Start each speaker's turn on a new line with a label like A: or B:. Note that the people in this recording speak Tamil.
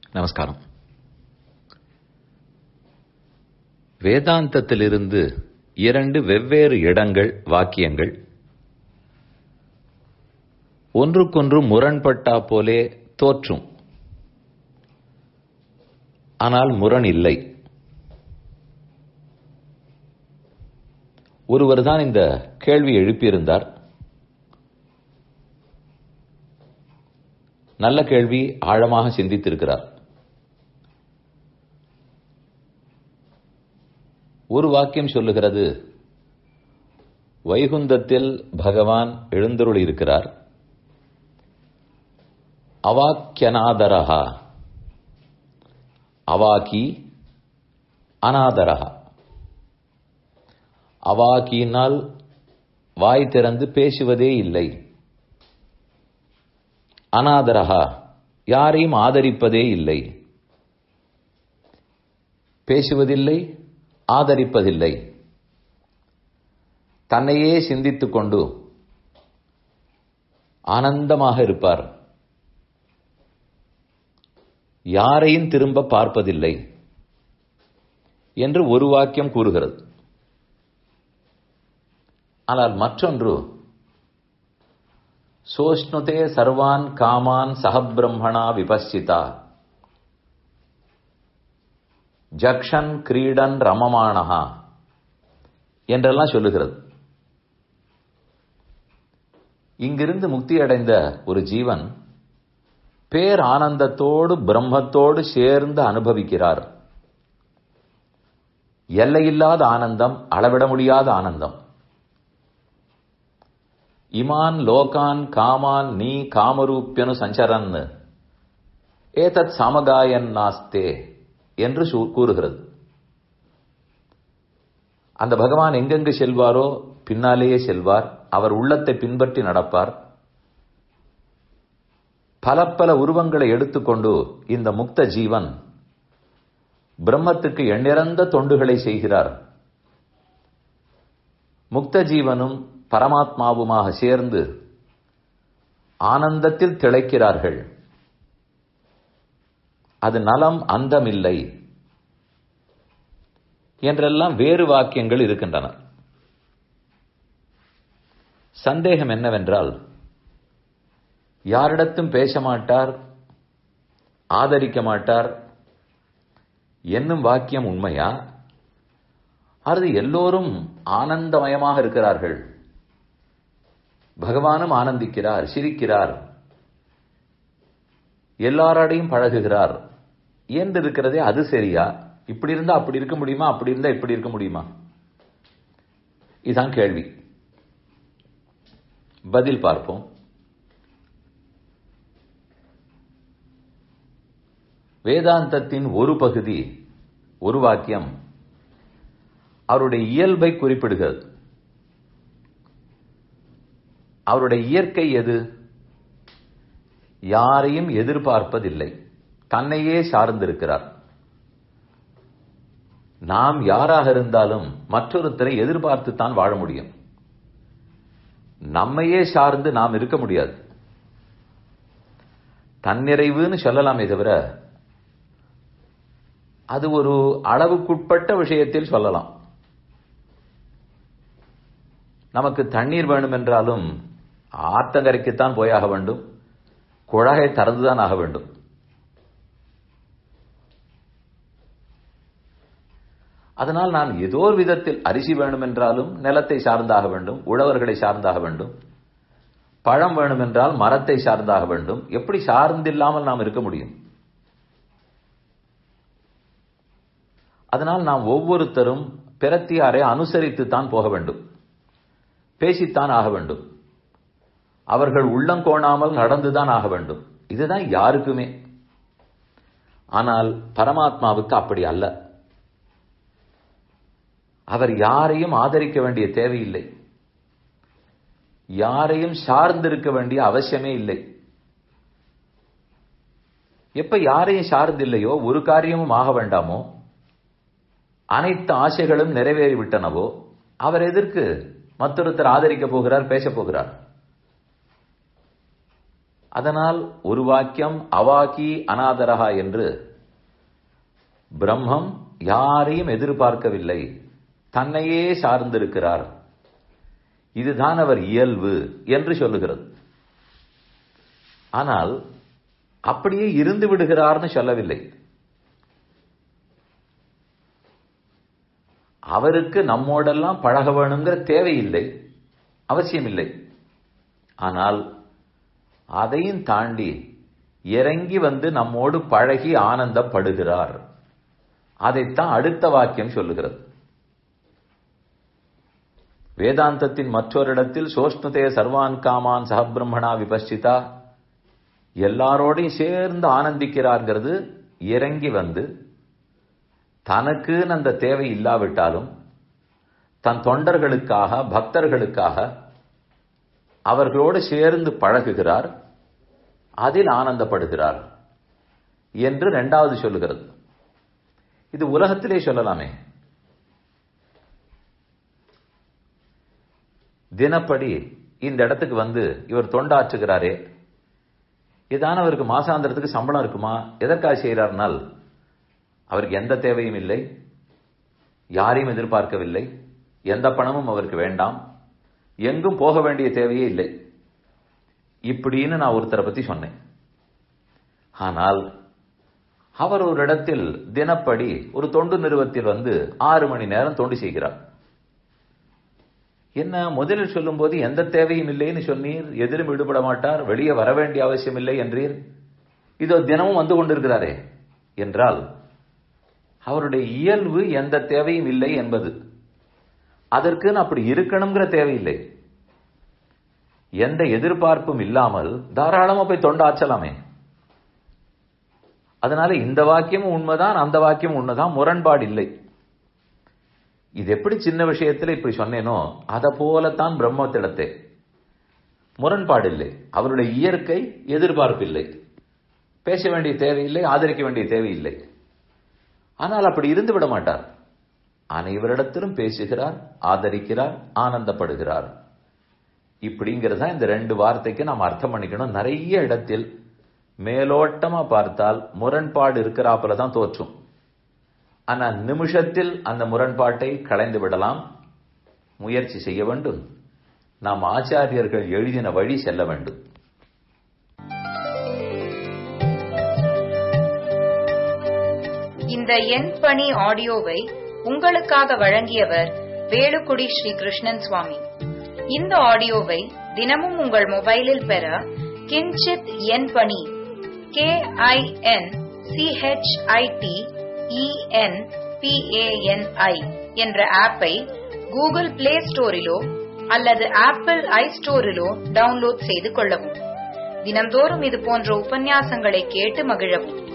A: நமஸ்காரம் வேதாந்தத்திலிருந்து இரண்டு வெவ்வேறு இடங்கள் வாக்கியங்கள் ஒன்றுக்கொன்று முரண்பட்டா போலே தோற்றும் ஆனால் முரண் இல்லை ஒருவர் தான் இந்த கேள்வி எழுப்பியிருந்தார் நல்ல கேள்வி ஆழமாக சிந்தித்திருக்கிறார் ஒரு வாக்கியம் சொல்லுகிறது வைகுந்தத்தில் பகவான் எழுந்தருள் இருக்கிறார் அவாக்கியநாதரஹா அவாக்கி அநாதரஹா அவாக்கியினால் வாய் திறந்து பேசுவதே இல்லை அநாதரஹா யாரையும் ஆதரிப்பதே இல்லை பேசுவதில்லை ஆதரிப்பதில்லை தன்னையே சிந்தித்துக் கொண்டு ஆனந்தமாக இருப்பார் யாரையும் திரும்ப பார்ப்பதில்லை என்று ஒரு வாக்கியம் கூறுகிறது ஆனால் மற்றொன்று சோஷ்ணுதே சர்வான் காமான் சகபிரம்மணா விபஸ்சிதா ஜக்ஷன் கிரீடன் ரமமானஹா என்றெல்லாம் சொல்லுகிறது இங்கிருந்து முக்தி அடைந்த ஒரு ஜீவன் பேர் ஆனந்தத்தோடு பிரம்மத்தோடு சேர்ந்து அனுபவிக்கிறார் எல்லையில்லாத ஆனந்தம் அளவிட முடியாத ஆனந்தம் இமான் லோகான் காமான் நீ காமரூப்பியனு சஞ்சரன் ஏதத் சமகாயன் நாஸ்தே என்று கூறுகிறது அந்த பகவான் எங்கெங்கு செல்வாரோ பின்னாலேயே செல்வார் அவர் உள்ளத்தை பின்பற்றி நடப்பார் பல பல உருவங்களை எடுத்துக்கொண்டு இந்த முக்த ஜீவன் பிரம்மத்துக்கு எண்ணிறந்த தொண்டுகளை செய்கிறார் முக்த ஜீவனும் பரமாத்மாவுமாக சேர்ந்து ஆனந்தத்தில் திளைக்கிறார்கள் அது நலம் அந்தமில்லை என்றெல்லாம் வேறு வாக்கியங்கள் இருக்கின்றன சந்தேகம் என்னவென்றால் யாரிடத்தும் பேச மாட்டார் ஆதரிக்க மாட்டார் என்னும் வாக்கியம் உண்மையா அது எல்லோரும் ஆனந்தமயமாக இருக்கிறார்கள் பகவானும் ஆனந்திக்கிறார் சிரிக்கிறார் எல்லாரோடையும் பழகுகிறார் என்று இருக்கிறதே அது சரியா இப்படி இருந்தா அப்படி இருக்க முடியுமா அப்படி இருந்தா இப்படி இருக்க முடியுமா இதுதான் கேள்வி பதில் பார்ப்போம் வேதாந்தத்தின் ஒரு பகுதி ஒரு வாக்கியம் அவருடைய இயல்பை குறிப்பிடுகிறது அவருடைய இயற்கை எது யாரையும் எதிர்பார்ப்பதில்லை தன்னையே சார்ந்திருக்கிறார் நாம் யாராக இருந்தாலும் மற்றொருத்தரை எதிர்பார்த்து தான் வாழ முடியும் நம்மையே சார்ந்து நாம் இருக்க முடியாது தன்னிறைவுன்னு சொல்லலாமே தவிர அது ஒரு அளவுக்குட்பட்ட விஷயத்தில் சொல்லலாம் நமக்கு தண்ணீர் வேணும் என்றாலும் ஆத்தங்கரைக்குத்தான் போயாக வேண்டும் குழாயை திறந்துதான் ஆக வேண்டும் அதனால் நான் ஏதோ ஒரு விதத்தில் அரிசி வேணும் என்றாலும் நிலத்தை சார்ந்தாக வேண்டும் உழவர்களை சார்ந்தாக வேண்டும் பழம் வேணும் என்றால் மரத்தை சார்ந்தாக வேண்டும் எப்படி சார்ந்தில்லாமல் நாம் இருக்க முடியும் அதனால் நாம் ஒவ்வொருத்தரும் பிரத்தியாரை அனுசரித்து தான் போக வேண்டும் பேசித்தான் ஆக வேண்டும் அவர்கள் உள்ளங்கோணாமல் நடந்துதான் ஆக வேண்டும் இதுதான் யாருக்குமே ஆனால் பரமாத்மாவுக்கு அப்படி அல்ல அவர் யாரையும் ஆதரிக்க வேண்டிய தேவையில்லை யாரையும் சார்ந்திருக்க வேண்டிய அவசியமே இல்லை எப்ப யாரையும் சார்ந்தில்லையோ ஒரு காரியமும் ஆக வேண்டாமோ அனைத்து ஆசைகளும் நிறைவேறிவிட்டனவோ அவர் எதற்கு மற்றொருத்தர் ஆதரிக்க போகிறார் பேச போகிறார் அதனால் ஒரு வாக்கியம் அவாக்கி அனாதரகா என்று பிரம்மம் யாரையும் எதிர்பார்க்கவில்லை தன்னையே சார்ந்திருக்கிறார் இதுதான் அவர் இயல்பு என்று சொல்லுகிறது ஆனால் அப்படியே இருந்து விடுகிறார்னு சொல்லவில்லை அவருக்கு நம்மோடெல்லாம் பழக வேணுங்கிற தேவையில்லை அவசியம் இல்லை ஆனால் அதையும் தாண்டி இறங்கி வந்து நம்மோடு பழகி ஆனந்தப்படுகிறார் அதைத்தான் அடுத்த வாக்கியம் சொல்லுகிறது வேதாந்தத்தின் மற்றொரு இடத்தில் சோஷ்ணுதே சர்வான் காமான் சகபிரம்மணா விபஸ்சிதா எல்லாரோடையும் சேர்ந்து ஆனந்திக்கிறார்ங்கிறது இறங்கி வந்து தனக்குன்னு அந்த தேவை இல்லாவிட்டாலும் தன் தொண்டர்களுக்காக பக்தர்களுக்காக அவர்களோடு சேர்ந்து பழகுகிறார் அதில் ஆனந்தப்படுகிறார் என்று இரண்டாவது சொல்லுகிறது இது உலகத்திலே சொல்லலாமே தினப்படி இந்த இடத்துக்கு வந்து இவர் தொண்டாற்றுகிறாரே இதான அவருக்கு மாசாந்திரத்துக்கு சம்பளம் இருக்குமா எதற்காக செய்கிறார்னால் அவருக்கு எந்த தேவையும் இல்லை யாரையும் எதிர்பார்க்கவில்லை எந்த பணமும் அவருக்கு வேண்டாம் எங்கும் போக வேண்டிய தேவையே இல்லை இப்படின்னு நான் ஒருத்தரை பத்தி சொன்னேன் ஆனால் அவர் ஒரு இடத்தில் தினப்படி ஒரு தொண்டு நிறுவத்தில் வந்து ஆறு மணி நேரம் தொண்டு செய்கிறார் என்ன முதலில் சொல்லும்போது எந்த தேவையும் இல்லைன்னு சொன்னீர் எதிலும் ஈடுபட மாட்டார் வெளியே வர வேண்டிய அவசியம் இல்லை என்றீர் இதோ தினமும் வந்து கொண்டிருக்கிறாரே என்றால் அவருடைய இயல்பு எந்த தேவையும் இல்லை என்பது அதற்குன்னு அப்படி இருக்கணுங்கிற தேவையில்லை எந்த எதிர்பார்ப்பும் இல்லாமல் தாராளமா போய் தொண்டாற்றலாமே அதனால இந்த வாக்கியமும் உண்மைதான் அந்த வாக்கியமும் உண்மைதான் முரண்பாடு இல்லை இது எப்படி சின்ன விஷயத்துல இப்படி சொன்னேனோ அதை போலத்தான் பிரம்மத்திடத்தை முரண்பாடு இல்லை அவருடைய இயற்கை எதிர்பார்ப்பு இல்லை பேச வேண்டிய தேவையில்லை ஆதரிக்க வேண்டிய தேவையில்லை ஆனால் அப்படி இருந்து விட மாட்டார் அனைவரிடத்திலும் பேசுகிறார் ஆதரிக்கிறார் ஆனந்தப்படுகிறார் இப்படிங்கிறதா இந்த ரெண்டு வார்த்தைக்கு நாம் அர்த்தம் பண்ணிக்கணும் நிறைய இடத்தில் மேலோட்டமா பார்த்தால் முரண்பாடு இருக்கிறாப்புல தான் தோற்றும் ஆனா நிமிஷத்தில் அந்த முரண்பாட்டை களைந்து விடலாம் முயற்சி செய்ய வேண்டும் நாம் ஆச்சாரியர்கள் எழுதின வழி செல்ல வேண்டும்
B: இந்த எண் பணி ஆடியோவை உங்களுக்காக வழங்கியவர் வேலுக்குடி ஸ்ரீ கிருஷ்ணன் சுவாமி இந்த ஆடியோவை தினமும் உங்கள் மொபைலில் பெற கிஞ்சித் எண் பணி கே ஐ என் சிஹெச்ஐடி இஎன் பிஏஎன்ஐ என்ற ஆப்பை கூகுள் பிளே ஸ்டோரிலோ அல்லது ஆப்பிள் ஐ ஸ்டோரிலோ டவுன்லோட் செய்து கொள்ளவும் தினம்தோறும் இது போன்ற உபன்யாசங்களை கேட்டு மகிழவும்